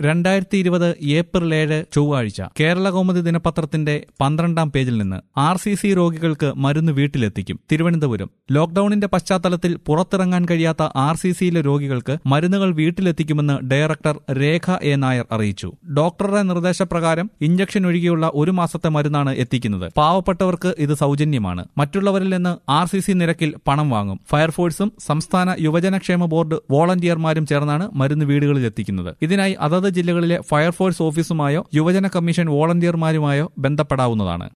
രണ്ടായിരത്തി ഇരുപത് ഏപ്രിൽ ഏഴ് ചൊവ്വാഴ്ച കേരള കൗമുദി ദിനപത്രത്തിന്റെ പന്ത്രണ്ടാം പേജിൽ നിന്ന് ആർ സി സി രോഗികൾക്ക് മരുന്ന് വീട്ടിലെത്തിക്കും തിരുവനന്തപുരം ലോക്ഡൌണിന്റെ പശ്ചാത്തലത്തിൽ പുറത്തിറങ്ങാൻ കഴിയാത്ത ആർ സി സിയിലെ രോഗികൾക്ക് മരുന്നുകൾ വീട്ടിലെത്തിക്കുമെന്ന് ഡയറക്ടർ രേഖ എ നായർ അറിയിച്ചു ഡോക്ടറുടെ നിർദ്ദേശപ്രകാരം ഇഞ്ചക്ഷൻ ഒഴികെയുള്ള ഒരു മാസത്തെ മരുന്നാണ് എത്തിക്കുന്നത് പാവപ്പെട്ടവർക്ക് ഇത് സൗജന്യമാണ് മറ്റുള്ളവരിൽ നിന്ന് ആർ സി സി നിരക്കിൽ പണം വാങ്ങും ഫയർഫോഴ്സും സംസ്ഥാന യുവജനക്ഷേമ ബോർഡ് വോളണ്ടിയർമാരും ചേർന്നാണ് മരുന്ന് വീടുകളിൽ എത്തിക്കുന്നത് ഇതിനായി അതത് ജില്ലകളിലെ ഫയർഫോഴ്സ് ഓഫീസുമായോ യുവജന കമ്മീഷൻ വോളണ്ടിയർമാരുമായോ ബന്ധപ്പെടാവുന്നതാണ്